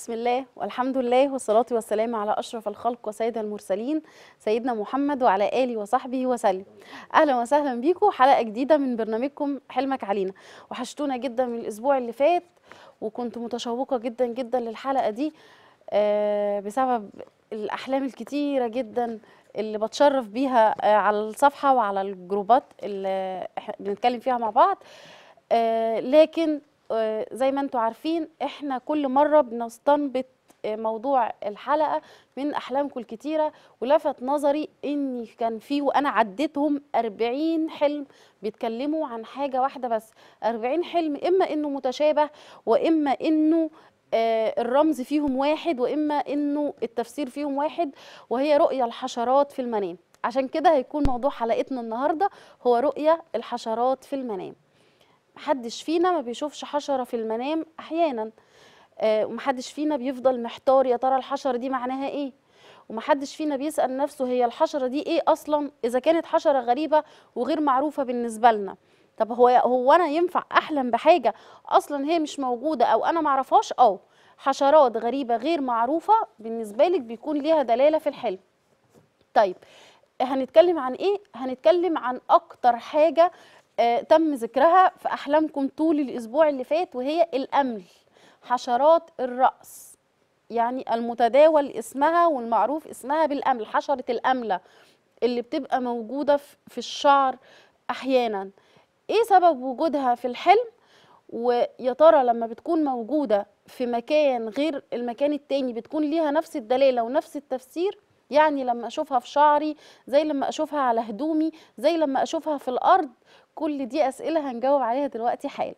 بسم الله والحمد لله والصلاة والسلام على أشرف الخلق وسيد المرسلين سيدنا محمد وعلى آله وصحبه وسلم أهلا وسهلا بيكم حلقة جديدة من برنامجكم حلمك علينا وحشتونا جدا من الأسبوع اللي فات وكنت متشوقة جدا جدا للحلقة دي آه، بسبب الأحلام الكتيرة جدا اللي بتشرف بيها آه، على الصفحة وعلى الجروبات اللي إح- بنتكلم فيها مع بعض آه، لكن آه، زي ما انتم عارفين احنا كل مرة بنستنبط آه، موضوع الحلقة من أحلامكم الكتيرة ولفت نظري إن كان فيه وأنا عديتهم 40 حلم بيتكلموا عن حاجة واحدة بس 40 حلم إما إنه متشابه وإما إنه آه، الرمز فيهم واحد وإما إنه التفسير فيهم واحد وهي رؤية الحشرات في المنام عشان كده هيكون موضوع حلقتنا النهاردة هو رؤية الحشرات في المنام محدش فينا ما بيشوفش حشرة في المنام أحيانا آه، ومحدش فينا بيفضل محتار يا ترى الحشرة دي معناها إيه ومحدش فينا بيسأل نفسه هي الحشرة دي إيه أصلا إذا كانت حشرة غريبة وغير معروفة بالنسبة لنا طب هو هو أنا ينفع أحلم بحاجة أصلا هي مش موجودة أو أنا معرفهاش أه حشرات غريبة غير معروفة بالنسبة لك بيكون ليها دلالة في الحلم طيب هنتكلم عن ايه هنتكلم عن اكتر حاجه آه تم ذكرها في احلامكم طول الاسبوع اللي فات وهي الامل حشرات الراس يعني المتداول اسمها والمعروف اسمها بالامل حشره الامله اللي بتبقى موجوده في في الشعر احيانا ايه سبب وجودها في الحلم ويا ترى لما بتكون موجودة في مكان غير المكان التاني بتكون ليها نفس الدلالة ونفس التفسير يعني لما أشوفها في شعري زي لما أشوفها على هدومي زي لما أشوفها في الأرض كل دي أسئلة هنجاوب عليها دلوقتي حالا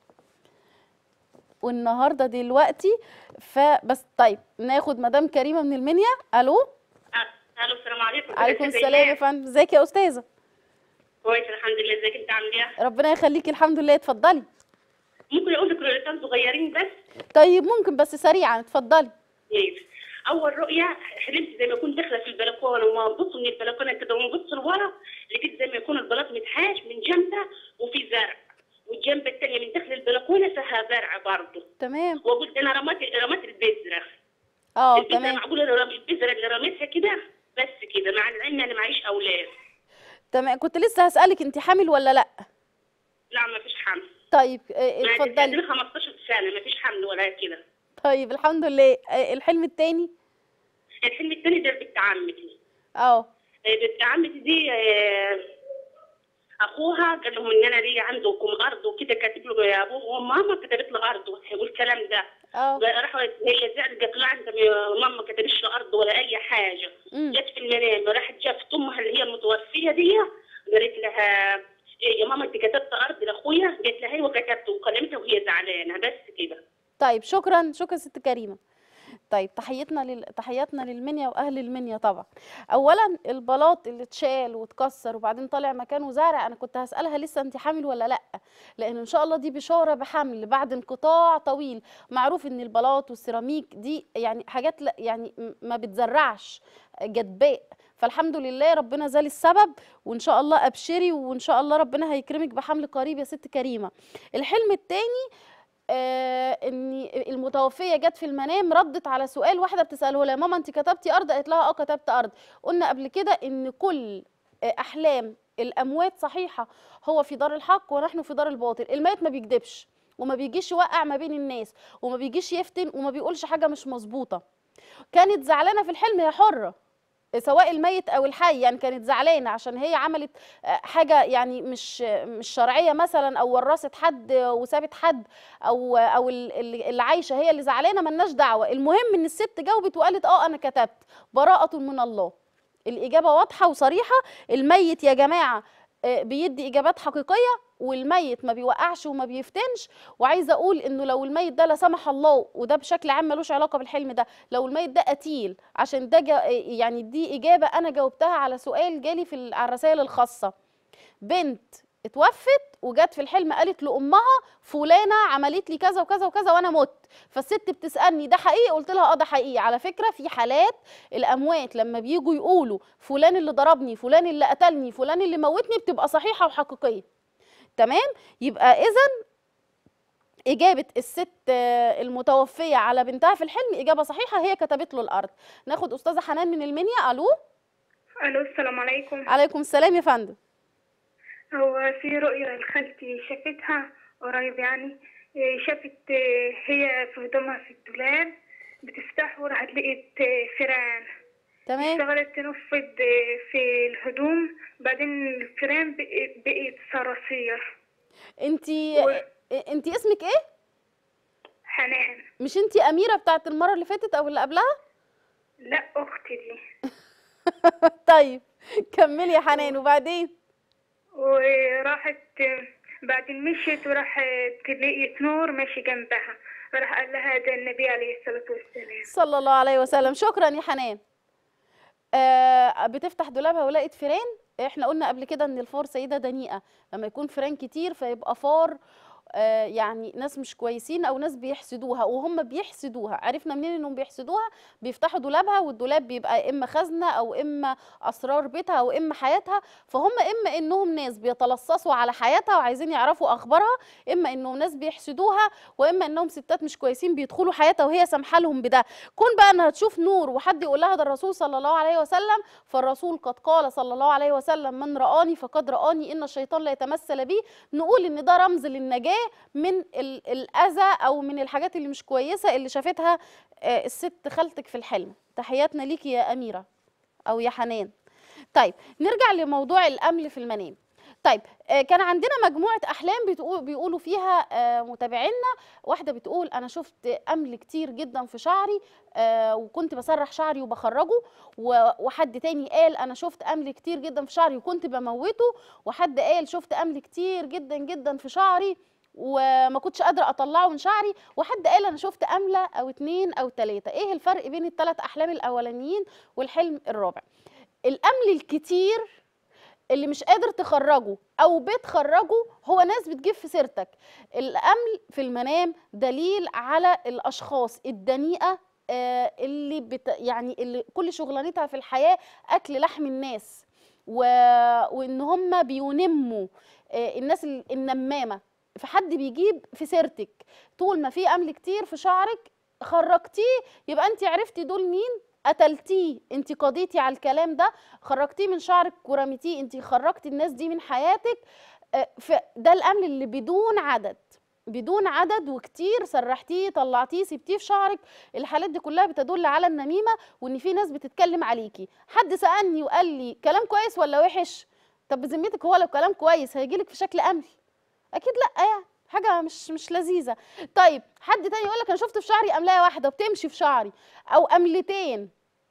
والنهاردة دلوقتي فبس طيب ناخد مدام كريمة من المنيا ألو الو السلام عليكم عليكم ازيك السلام يا يا فندم ازيك يا أستاذة كويس الحمد لله ازيك انت عامل ايه ربنا يخليكي الحمد لله اتفضلي ممكن اقول لك رؤيتين صغيرين بس طيب ممكن بس سريعا اتفضلي ماشي اول رؤيه حلمت زي ما اكون داخله في البلكونه وما ببص من البلكونه كده وما ببص لورا لقيت زي ما يكون البلاط متحاش من جنبه وفي زرع والجنبه الثانيه من داخل البلكونه فيها زرع برضه تمام واقول ده انا رميت رميت البذره اه البذره تمام معقوله انا رميت البذره اللي رميتها كده بس كده مع العلم انا معيش اولاد تمام كنت لسه هسألك انت حامل ولا لا لا ما فيش حمل طيب اه، اتفضلي عندي 15 سنه ما فيش حمل ولا كده طيب الحمد لله اه، الحلم التاني الحلم الثاني ده بنت عمتي اه بنت عمتي دي آه، اخوها قال لهم ان انا ليا عندكم ارض وكده كاتب له يا ابوه وماما كتبت له ارض والكلام ده اه راحوا هي زعلت قالت لا انت ماما ما كتبتش له ارض ولا اي حاجه مم. جت في المنام راحت شافت امها اللي هي المتوفيه دي قالت لها إيه يا ماما انت كتبت ارض لاخويا قالت لها ايوه كتبت وكلمتها وهي زعلانه بس كده طيب شكرا شكرا ست كريمه طيب تحيتنا لل... تحياتنا للمنيا واهل المنيا طبعا اولا البلاط اللي اتشال واتكسر وبعدين طالع مكانه زرع انا كنت هسالها لسه انت حامل ولا لا لان ان شاء الله دي بشاره بحمل بعد انقطاع طويل معروف ان البلاط والسيراميك دي يعني حاجات لا يعني م- ما بتزرعش جدباء فالحمد لله ربنا زال السبب وان شاء الله ابشري وان شاء الله ربنا هيكرمك بحمل قريب يا ست كريمه الحلم التاني آه ان المتوفيه جت في المنام ردت على سؤال واحده بتساله لها ماما انت كتبتي ارض قالت لها اه كتبت ارض قلنا قبل كده ان كل آه، احلام الاموات صحيحه هو في دار الحق ونحن في دار الباطل الميت ما بيكذبش وما بيجيش يوقع ما بين الناس وما بيجيش يفتن وما بيقولش حاجه مش مظبوطه كانت زعلانه في الحلم هي حره سواء الميت او الحي يعني كانت زعلانه عشان هي عملت آه، حاجه يعني مش مش شرعيه مثلا او ورثت حد وسابت حد او او ال- ال- اللي عايشه هي اللي زعلانه ملناش دعوه المهم ان الست جاوبت وقالت اه انا كتبت براءه من الله الاجابه واضحه وصريحه الميت يا جماعه آه، بيدي اجابات حقيقيه والميت ما بيوقعش وما بيفتنش وعايزه اقول انه لو الميت ده لا سمح الله وده بشكل عام ملوش علاقه بالحلم ده لو الميت ده قتيل عشان ده جا يعني دي اجابه انا جاوبتها على سؤال جالي في ال- على الرسائل الخاصه بنت اتوفت وجت في الحلم قالت لامها فلانه عملت لي كذا وكذا وكذا وانا مت فالست بتسالني ده حقيقي قلت لها اه ده حقيقي على فكره في حالات الاموات لما بيجوا يقولوا فلان اللي ضربني فلان اللي قتلني فلان اللي موتني بتبقى صحيحه وحقيقيه تمام يبقى اذا إجابة الست آه، المتوفية على بنتها في الحلم إجابة صحيحة هي كتبت له الأرض ناخد أستاذة حنان من المنيا ألو الو السلام عليكم عليكم السلام يا فندم هو في رؤية لخالتي شافتها قريب يعني إيه، شافت إيه، هي في هدومها في الدولاب بتفتح وراحت لقيت إيه، فيران تمام اشتغلت تنفض إيه، في الهدوم بعدين الفيران بق- بقيت صراصير انتي و- انتي اسمك ايه حنان مش انتي اميره بتاعت المره اللي فاتت او اللي قبلها لا اختي دي طيب كملي يا حنان وبعدين وراحت بعدين مشيت وراحت لقيت نور ماشي جنبها راح قال لها ده النبي عليه الصلاة والسلام صلى الله عليه وسلم شكرا يا حنان آه بتفتح دولابها ولقت فيران احنا قلنا قبل كده ان الفار سيده دنيئه لما يكون فيران كتير فيبقى فار آه يعني ناس مش كويسين او ناس بيحسدوها وهم بيحسدوها عرفنا منين انهم بيحسدوها بيفتحوا دولابها والدولاب بيبقى اما خزنه او اما اسرار بيتها او اما حياتها فهم اما انهم ناس بيتلصصوا على حياتها وعايزين يعرفوا اخبارها اما انهم ناس بيحسدوها واما انهم ستات مش كويسين بيدخلوا حياتها وهي سامحه لهم بده كون بقى انها تشوف نور وحد يقول لها ده الرسول صلى الله عليه وسلم فالرسول قد قال صلى الله عليه وسلم من رآني فقد رآني ان الشيطان لا يتمثل بي نقول ان ده رمز للنجاه من ال- الاذى او من الحاجات اللي مش كويسه اللي شافتها آه، الست خالتك في الحلم تحياتنا ليكي يا اميره او يا حنان طيب نرجع لموضوع الامل في المنام طيب آه، كان عندنا مجموعه احلام بتقول بيقولوا فيها آه، متابعينا واحده بتقول انا شفت امل كتير جدا في شعري آه، وكنت بسرح شعري وبخرجه و- وحد تاني قال انا شفت امل كتير جدا في شعري وكنت بموته وحد قال شفت امل كتير جدا جدا في شعري وما كنتش قادره اطلعه من شعري وحد قال انا شفت امله او اتنين او تلاته ايه الفرق بين الثلاث احلام الاولانيين والحلم الرابع الامل الكتير اللي مش قادر تخرجه او بتخرجه هو ناس بتجيب في سيرتك الامل في المنام دليل على الاشخاص الدنيئه آه، اللي بت يعني اللي كل شغلانتها في الحياه اكل لحم الناس و... وان هم بينموا آه، الناس ال- النمامه فحد بيجيب في سيرتك طول ما في امل كتير في شعرك خرجتيه يبقى انت عرفتي دول مين قتلتيه انت قضيتي على الكلام ده خرجتيه من شعرك ورميتيه انت خرجتي الناس دي من حياتك آه، فده الامل اللي بدون عدد بدون عدد وكتير سرحتيه طلعتيه سبتيه في شعرك الحالات دي كلها بتدل على النميمه وان في ناس بتتكلم عليكي حد سالني وقال لي كلام كويس ولا وحش طب بذمتك هو لو كلام كويس هيجيلك في شكل امل اكيد لا يعني حاجه مش مش لذيذه طيب حد تاني يقول لك انا شفت في شعري املايه واحده وبتمشي في شعري او املتين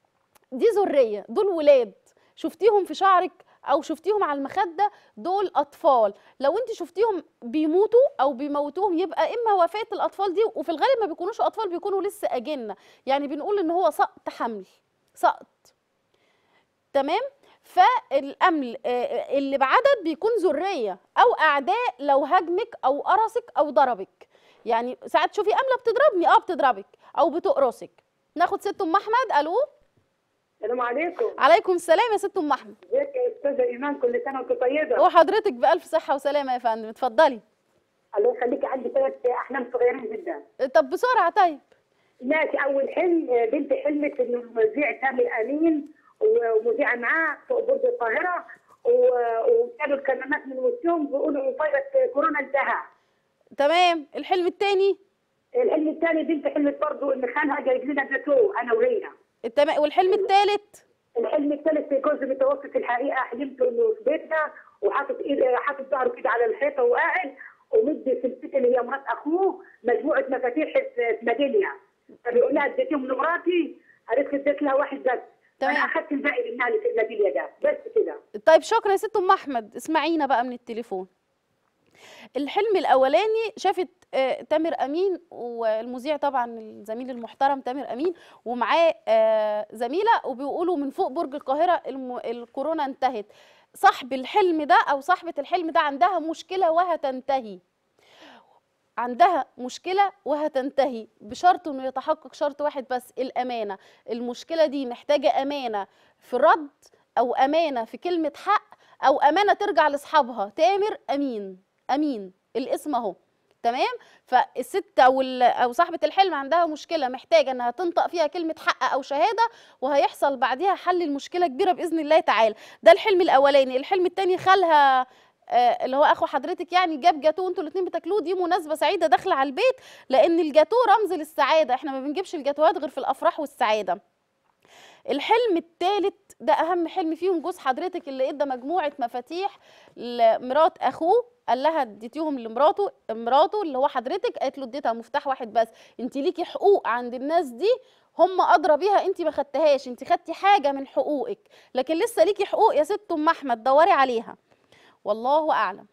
دي ذريه دول ولاد شفتيهم في شعرك او شفتيهم على المخده دول اطفال لو انت شفتيهم بيموتوا او بيموتوهم يبقى اما وفاه الاطفال دي وفي الغالب ما بيكونوش اطفال بيكونوا لسه اجنه يعني بنقول ان هو سقط حمل سقط تمام فالامل آه، اللي بعدد بيكون ذريه او اعداء لو هاجمك او قرصك او ضربك يعني ساعات تشوفي امله بتضربني اه بتضربك او بتقرصك ناخد ست ام احمد الو السلام عليكم عليكم السلام يا ست ام احمد ازيك يا استاذه ايمان كل سنه وانت طيبه وحضرتك بالف صحه وسلامه يا فندم اتفضلي الله يخليكي عندي ثلاث احلام صغيرين جدا طب بسرعه طيب ماشي اول حلم آه، بنت حلمت انه المذيع تامر امين ومذيعه معاه فوق برج القاهره و- وكانوا الكمامات من وسطهم بيقولوا فيروس كورونا انتهى تمام الحلم الثاني الحلم الثاني بنت حلمت برضه ان خالها جايب لنا جاتو انا وهي التمام والحلم الثالث الحلم الثالث جوزي متوفي في الحقيقه حلمت انه في بيتنا وحاطط ايد حاطط ظهره كده على الحيطه وقاعد ومدي سلسلة اللي هي مرات اخوه مجموعه مفاتيح في ميداليه فبيقول لها اديتيهم لمراتي قالت لي اديت لها واحد بس تمام. انا اخذت الباقي منها اللي في الميداليه ده بس كده طيب شكرا يا ست ام احمد اسمعينا بقى من التليفون الحلم الاولاني شافت آه، تامر امين والمذيع طبعا الزميل المحترم تامر امين ومعاه آه، زميله وبيقولوا من فوق برج القاهره الم- الكورونا انتهت صاحب الحلم ده او صاحبه الحلم ده عندها مشكله وهتنتهي عندها مشكله وهتنتهي بشرط انه يتحقق شرط واحد بس الامانه المشكله دي محتاجه امانه في رد او امانه في كلمه حق او امانه ترجع لاصحابها تامر امين امين الاسم اهو تمام فالست او ال- او صاحبه الحلم عندها مشكله محتاجه انها تنطق فيها كلمه حق او شهاده وهيحصل بعدها حل المشكله كبيره باذن الله تعالى ده الحلم الاولاني الحلم الثاني خالها آه، اللي هو اخو حضرتك يعني جاب جاتوه انتوا الاثنين بتاكلوه دي مناسبه سعيده داخله على البيت لان الجاتوه رمز للسعاده احنا ما بنجيبش الجاتوهات غير في الافراح والسعاده الحلم الثالث ده اهم حلم فيهم جوز حضرتك اللي ادى مجموعه مفاتيح لمرات اخوه قال لها اديتيهم لمراته مراته اللي هو حضرتك قالت له اديتها مفتاح واحد بس انت ليكي حقوق عند الناس دي هم ادرى بيها انت ما خدتهاش انت خدتي حاجه من حقوقك لكن لسه ليكي حقوق يا ست ام احمد دوري عليها والله اعلم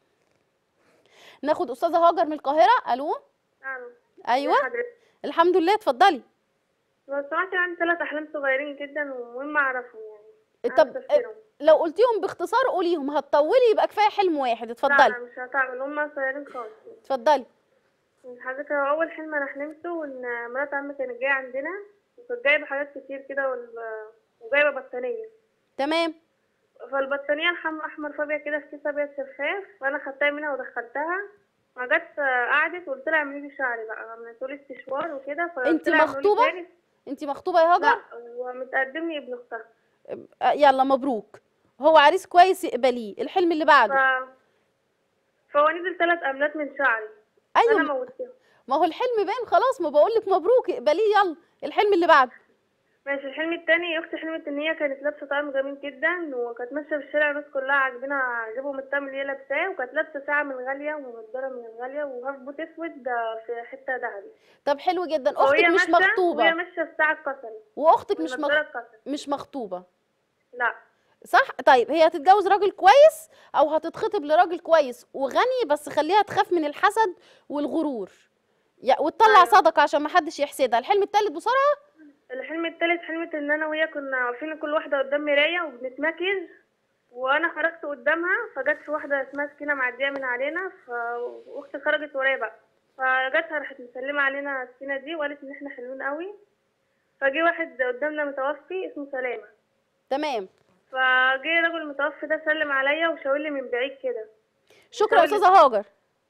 ناخد استاذه هاجر من القاهره الو ألو ايوه حضرتك الحمد لله اتفضلي لو سمحتي عندي ثلاث أحلام صغيرين جدا ومهم أعرفهم يعني طب أعرف تفسيرهم. لو قلتيهم باختصار قوليهم هتطولي يبقى كفايه حلم واحد لا اتفضلي لا مش هتعمل هم صغيرين خالص اتفضلي حضرتك هو أول حلم أنا حلمته إن مرات عمي كانت جاية عندنا وكانت جايبة حاجات كتير كده وال- وجايبة بطانية تمام فالبطانية الحم أحمر فابيض كده في كيس أبيض شفاف فأنا خدتها منها ودخلتها فجت قعدت وقلت لها اعملي لي شعري بقى عملت لي استشوار وكده فقلت انت لها اعملي مخطوبة؟ تاني. انت مخطوبه يا هاجر لا ومتقدم لي ابن أختها آه، يلا مبروك هو عريس كويس اقبليه الحلم اللي ف... بعده فهو نزل ثلاث أملات من شعري ايوه أنا موتهم ما هو الحلم باين خلاص ما بقول لك مبروك اقبليه يلا الحلم اللي بعده ماشي الحلم التاني اختي حلمت ان هي كانت لابسه طقم جميل جدا وكانت ماشيه في الشارع الناس كلها عاجبينها عجبهم الطقم اللي هي لابساه وكانت لابسه ساعه من غاليه ومنضره من الغاليه وهاف بوت اسود في حته ذهبي طب حلو جدا اختك وهي مش ماشية- وهي مخطوبه ماشيه الساعه اتكسرت واختك مش والنضارة مخ... اتكسرت مش مخطوبه لا صح طيب هي هتتجوز راجل كويس او هتتخطب لراجل كويس وغني بس خليها تخاف من الحسد والغرور يا وتطلع أيوة. صدقه عشان ما حدش يحسدها الحلم التالت بسرعه الحلم التالت حلمت ان انا وهي كنا واقفين كل واحده قدام مرايه وبنتمكيز وانا خرجت قدامها فجت في واحده اسمها سكينه معديه من علينا فاختي خرجت ورايا بقى فجاتها راحت مسلمه علينا السكينه دي وقالت ان احنا حلوين قوي فجه واحد قدامنا متوفي اسمه سلامه تمام فجه الراجل المتوفي ده سلم عليا وشاور لي من بعيد كده شكرا يا شغل. استاذه هاجر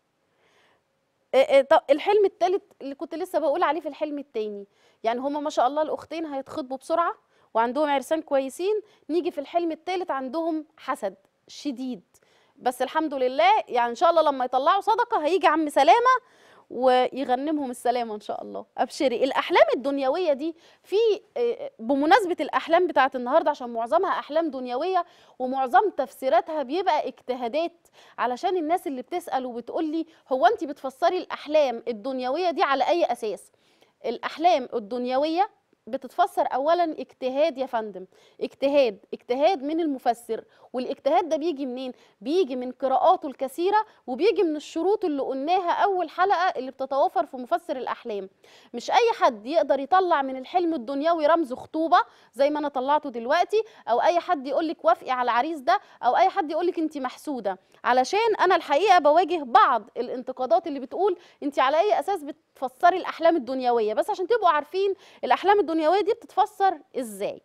إيه إيه طب الحلم الثالث اللي كنت لسه بقول عليه في الحلم التاني يعني هما ما شاء الله الاختين هيتخطبوا بسرعه وعندهم عرسان كويسين نيجي في الحلم الثالث عندهم حسد شديد بس الحمد لله يعني ان شاء الله لما يطلعوا صدقه هيجي عم سلامه ويغنمهم السلامه ان شاء الله ابشري الاحلام الدنيويه دي في إيه، بمناسبه الاحلام بتاعت النهارده عشان معظمها احلام دنيويه ومعظم تفسيراتها بيبقى اجتهادات علشان الناس اللي بتسال وبتقول لي هو انت بتفسري الاحلام الدنيويه دي على اي اساس الاحلام الدنيويه بتتفسر اولا اجتهاد يا فندم اجتهاد اجتهاد من المفسر والاجتهاد ده بيجي منين بيجي من قراءاته الكثيره وبيجي من الشروط اللي قلناها اول حلقه اللي بتتوافر في مفسر الاحلام مش اي حد يقدر يطلع من الحلم الدنيوي رمز خطوبه زي ما انا طلعته دلوقتي او اي حد يقول لك وافقي على العريس ده او اي حد يقول لك انت محسوده علشان انا الحقيقه بواجه بعض الانتقادات اللي بتقول انت على اي اساس بتفسري الاحلام الدنيويه بس عشان تبقوا عارفين الاحلام الدنيويه دي بتتفسر ازاي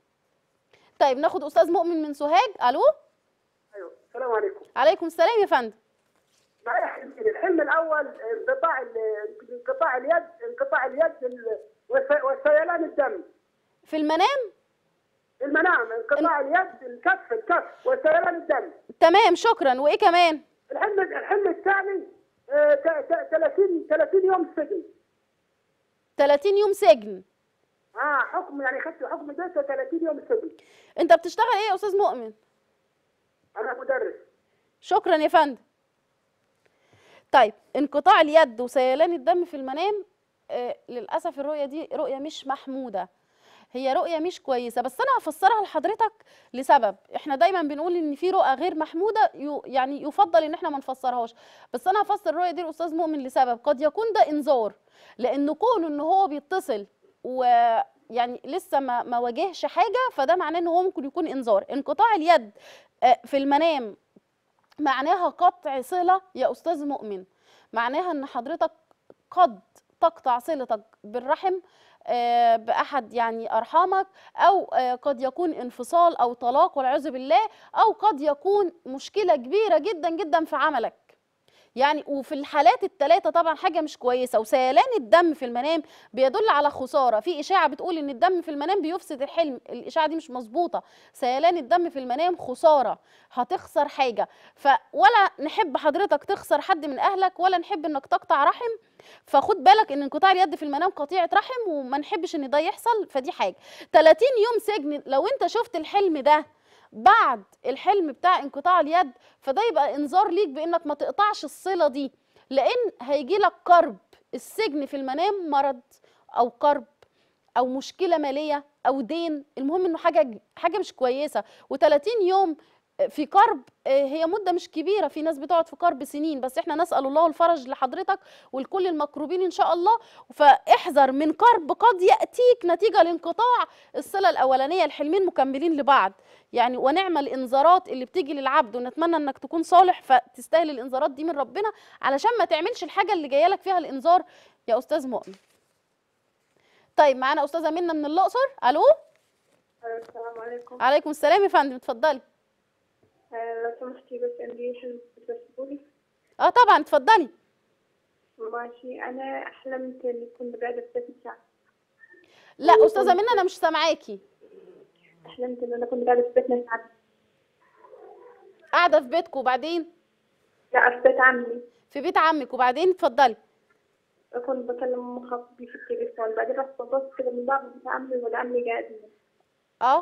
طيب ناخد استاذ مؤمن من سوهاج الو ايوه السلام عليكم عليكم السلام يا فندم معايا حلمين الحلم الاول انقطاع ال- انقطاع اليد انقطاع اليد ال- وس- وسيلان الدم في المنام المنام انقطاع اليد الكف الكف وسيلان الدم تمام شكرا وايه كمان الحلم الحلم الثاني آه، ت- ت- 30 30 يوم سجن 30 يوم سجن اه حكم يعني خدت حكم ده 30 يوم سجن انت بتشتغل ايه يا استاذ مؤمن انا مدرس شكرا يا فندم طيب انقطاع اليد وسيلان الدم في المنام آه للاسف الرؤيه دي رؤيه مش محموده هي رؤيه مش كويسه بس انا هفسرها لحضرتك لسبب احنا دايما بنقول ان في رؤى غير محموده يو يعني يفضل ان احنا ما نفسرهاش بس انا هفسر الرؤيه دي الاستاذ مؤمن لسبب قد يكون ده انذار لان كونه ان هو بيتصل ويعني لسه ما ما واجهش حاجه فده معناه ان هو ممكن يكون انذار انقطاع اليد آه، في المنام معناها قطع صلة يا أستاذ مؤمن معناها أن حضرتك قد تقطع صلتك بالرحم آه، بأحد يعني أرحامك أو آه، قد يكون انفصال أو طلاق والعياذ بالله أو قد يكون مشكلة كبيرة جدا جدا في عملك يعني وفي الحالات الثلاثه طبعا حاجه مش كويسه وسيلان الدم في المنام بيدل على خساره في اشاعه بتقول ان الدم في المنام بيفسد الحلم الاشاعه دي مش مظبوطه سيلان الدم في المنام خساره هتخسر حاجه فولا نحب حضرتك تخسر حد من اهلك ولا نحب انك تقطع رحم فخد بالك ان انقطاع اليد في المنام قطيعه رحم وما نحبش ان ده يحصل فدي حاجه 30 يوم سجن لو انت شفت الحلم ده بعد الحلم بتاع انقطاع اليد فده يبقى انذار ليك بانك ما تقطعش الصله دي لان هيجي لك كرب السجن في المنام مرض او كرب او مشكله ماليه او دين المهم انه حاجه حاجه مش كويسه و30 يوم في كرب آه، هي مده مش كبيره في ناس بتقعد في كرب سنين بس احنا نسال الله الفرج لحضرتك ولكل المكروبين ان شاء الله فاحذر من كرب قد ياتيك نتيجه لانقطاع الصله الاولانيه الحلمين مكملين لبعض يعني ونعم الانذارات اللي بتيجي للعبد ونتمنى انك تكون صالح فتستاهل الانذارات دي من ربنا علشان ما تعملش الحاجه اللي جايه لك فيها الانذار يا استاذ مؤمن طيب معانا استاذه منى من الاقصر الو السلام عليكم عليكم السلام يا فندم اتفضلي لو سمحتي بس عندي حلم ترسلولي اه طبعا اتفضلي ماشي انا حلمت اني كنت قاعده في بيت الشعب لا استاذه منى انا مش سامعاكي حلمت ان انا كنت قاعده في بيتنا الشعب قاعده في بيتكم وبعدين لا في بيت عمي في بيت عمك وبعدين اتفضلي كنت بكلم ام خطيبي في التليفون بعدين رحت ببص كده من باب بيت عمي ولد عمي قاعدين اه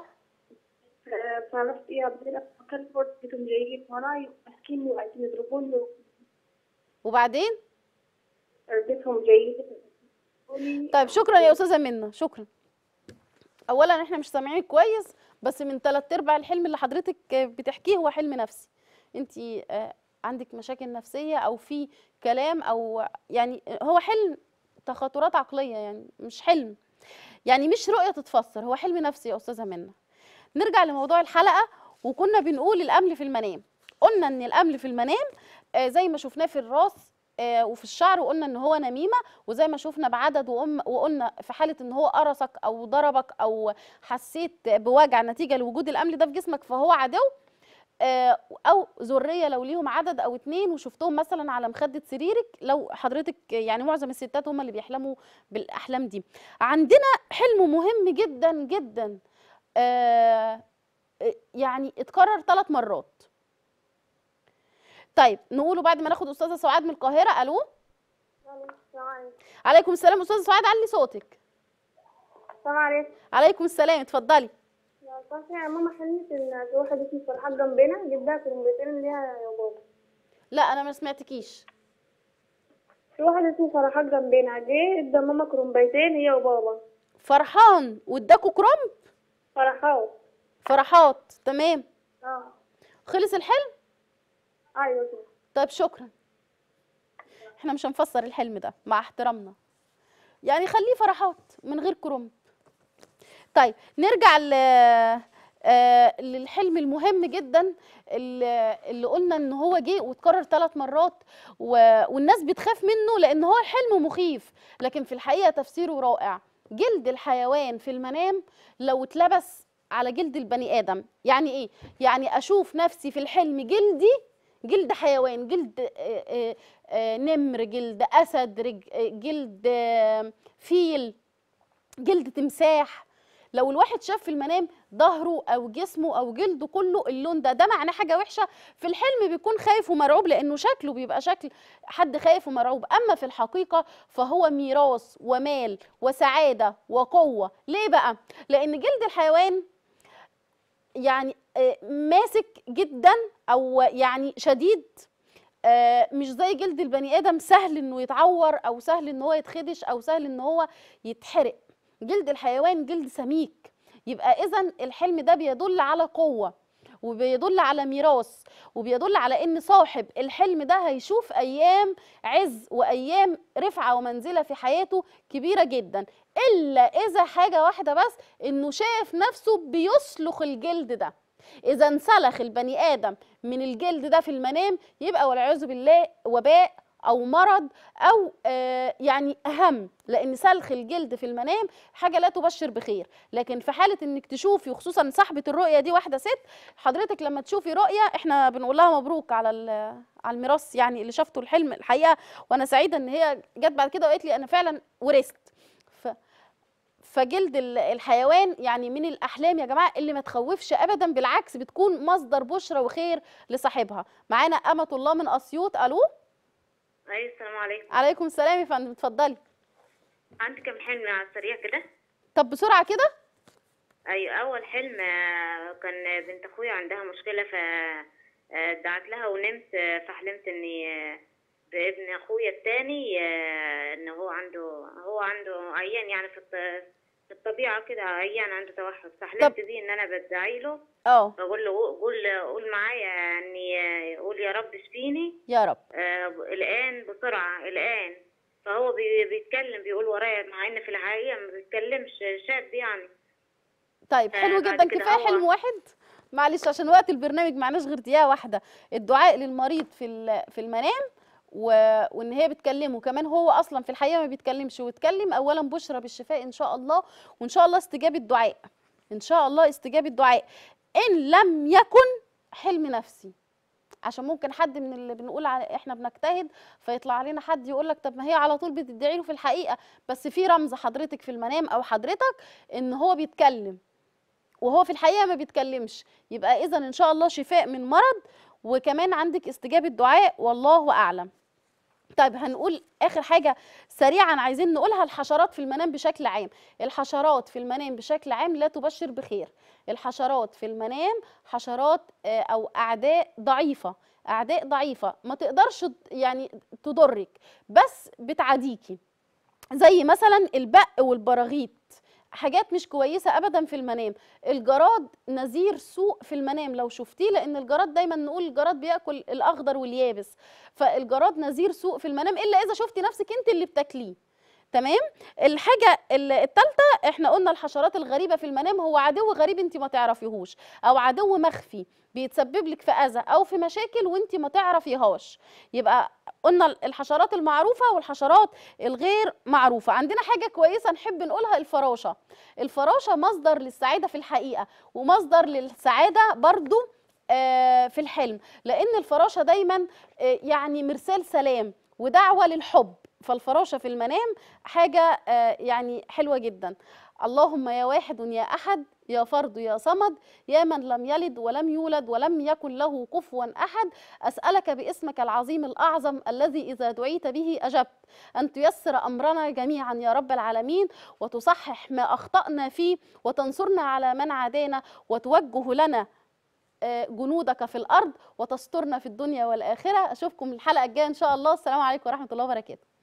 فرحت ايه بعدين بكلم لقيتهم جايين وراي ماسكيني وعايزين يضربوني وبعدين لقيتهم جايين يضربوني. طيب شكرا يا استاذه منى شكرا اولا احنا مش سامعينك كويس بس من ثلاث ارباع الحلم اللي حضرتك بتحكيه هو حلم نفسي انت عندك مشاكل نفسيه او في كلام او يعني هو حلم تخاطرات عقليه يعني مش حلم يعني مش رؤيه تتفسر هو حلم نفسي يا استاذه منى نرجع لموضوع الحلقه وكنا بنقول الامل في المنام قلنا ان الامل في المنام آه، زي ما شفناه في الراس آه، وفي الشعر وقلنا ان هو نميمه وزي ما شفنا بعدد وأم وقلنا في حاله ان هو قرصك او ضربك او حسيت بوجع نتيجه لوجود الامل ده في جسمك فهو عدو آه، او ذريه لو ليهم عدد او اتنين وشفتهم مثلا على مخده سريرك لو حضرتك يعني معظم الستات هم اللي بيحلموا بالاحلام دي عندنا حلم مهم جدا جدا آه، يعني اتكرر ثلاث مرات طيب نقوله بعد ما ناخد استاذه سعاد من القاهره الو عليكم السلام استاذه سعاد علي صوتك السلام عليكم عليكم السلام اتفضلي يا صاحبي يا ماما حلمت ان في واحد اسمه فرحان جنبنا جدها كلمتين ليها يا بابا لا انا ما سمعتكيش في واحد اسمه فرحان جنبنا جه ادى ماما كرومبيتين هي وبابا فرحان واداكوا كرنب فرحات فرحات تمام اه خلص الحلم ايوه كده طيب شكرا احنا مش هنفسر الحلم ده مع احترامنا يعني خليه فرحات من غير كرنب طيب نرجع ل آه، للحلم المهم جدا اللي اللي قلنا ان هو جه واتكرر ثلاث مرات و- والناس بتخاف منه لان هو حلم مخيف لكن في الحقيقه تفسيره رائع جلد الحيوان في المنام لو اتلبس على جلد البني ادم يعني ايه يعني اشوف نفسي في الحلم جلدي جلد حيوان جلد آه، آه، آه، نمر جلد اسد رج- آه، جلد آه، فيل جلد تمساح لو الواحد شاف في المنام ظهره او جسمه او جلده كله اللون ده ده معناه حاجه وحشه في الحلم بيكون خايف ومرعوب لانه شكله بيبقى شكل حد خايف ومرعوب اما في الحقيقه فهو ميراث ومال وسعاده وقوه ليه بقى لان جلد الحيوان يعني آه، ماسك جدا او يعني شديد آه، مش زي جلد البني ادم سهل انه يتعور او سهل ان هو يتخدش او سهل ان هو يتحرق جلد الحيوان جلد سميك يبقى اذا الحلم ده بيدل على قوه وبيدل على ميراث وبيدل على ان صاحب الحلم ده هيشوف ايام عز وايام رفعه ومنزله في حياته كبيره جدا الا اذا حاجه واحده بس انه شاف نفسه بيسلخ الجلد ده اذا انسلخ البني ادم من الجلد ده في المنام يبقى والعياذ بالله وباء او مرض او آه، يعني اهم لان سلخ الجلد في المنام حاجه لا تبشر بخير لكن في حاله انك تشوفي وخصوصا صاحبه الرؤيه دي واحده ست حضرتك لما تشوفي رؤيه احنا بنقول لها مبروك على ال- على الميراث يعني اللي شافته الحلم الحقيقه وانا سعيده ان هي جت بعد كده وقالت لي انا فعلا ورثت ف فجلد ال- الحيوان يعني من الاحلام يا جماعه اللي ما تخوفش ابدا بالعكس بتكون مصدر بشرى وخير لصاحبها معانا امه الله من اسيوط الو ايوه السلام عليكم عليكم السلام يا فندم اتفضلي عندي كم حلم على السريع كده طب بسرعه كده ايوه اول حلم آه، كان بنت اخويا عندها مشكله ف آه، دعت لها ونمت آه، فحلمت اني آه، بابن اخويا التاني آه، ان هو عنده هو عنده عيان يعني في الط- في الطبيعه كده عيان عنده توحد فحلمت بيه ان انا بدعي له اه بقول له قول قول معايا اني آه، قول يا رب اشفيني يا رب آه، الآن بسرعة الآن فهو بي- بيتكلم بيقول ورايا مع إن في الحقيقة ما بيتكلمش شاب يعني طيب آه، حلو بعد جدا كده كفايه هو- حلم واحد معلش عشان وقت البرنامج معناش غير دقيقه واحده الدعاء للمريض في ال- في المنام و... وان هي بتكلمه كمان هو اصلا في الحقيقه ما بيتكلمش واتكلم اولا بشرى بالشفاء ان شاء الله وان شاء الله استجابه دعاء ان شاء الله استجابه دعاء ان لم يكن حلم نفسي عشان ممكن حد من اللي بنقول على احنا بنجتهد فيطلع علينا حد يقول لك طب ما هي على طول بتدعي له في الحقيقه بس في رمز حضرتك في المنام او حضرتك ان هو بيتكلم وهو في الحقيقه ما بيتكلمش يبقى اذا ان شاء الله شفاء من مرض وكمان عندك استجابه دعاء والله اعلم طيب هنقول اخر حاجه سريعا عايزين نقولها الحشرات في المنام بشكل عام الحشرات في المنام بشكل عام لا تبشر بخير الحشرات في المنام حشرات آه، او اعداء ضعيفه اعداء ضعيفه ما تقدرش ت- يعني تضرك بس بتعاديكي زي مثلا البق والبراغيث حاجات مش كويسه ابدا في المنام الجراد نذير سوء في المنام لو شفتيه لان الجراد دايما نقول الجراد بياكل الاخضر واليابس فالجراد نذير سوء في المنام الا اذا شفتي نفسك انت اللي بتاكليه تمام الحاجه الثالثه احنا قلنا الحشرات الغريبه في المنام هو عدو غريب انت ما تعرفيهوش او عدو مخفي بيتسبب لك في اذى او في مشاكل وانت ما تعرفيهاش يبقى قلنا الحشرات المعروفه والحشرات الغير معروفه عندنا حاجه كويسه نحب نقولها الفراشه الفراشه مصدر للسعاده في الحقيقه ومصدر للسعاده برضو آه، في الحلم لان الفراشه دايما آه، يعني مرسال سلام ودعوه للحب فالفراشه في المنام حاجه آه، يعني حلوه جدا اللهم يا واحد يا احد يا فرد يا صمد يا من لم يلد ولم يولد ولم يكن له كفوا احد اسالك باسمك العظيم الاعظم الذي اذا دعيت به اجبت ان تيسر امرنا جميعا يا رب العالمين وتصحح ما اخطانا فيه وتنصرنا على من عادانا وتوجه لنا آه، جنودك في الارض وتسترنا في الدنيا والاخره اشوفكم الحلقه الجايه ان شاء الله السلام عليكم ورحمه الله وبركاته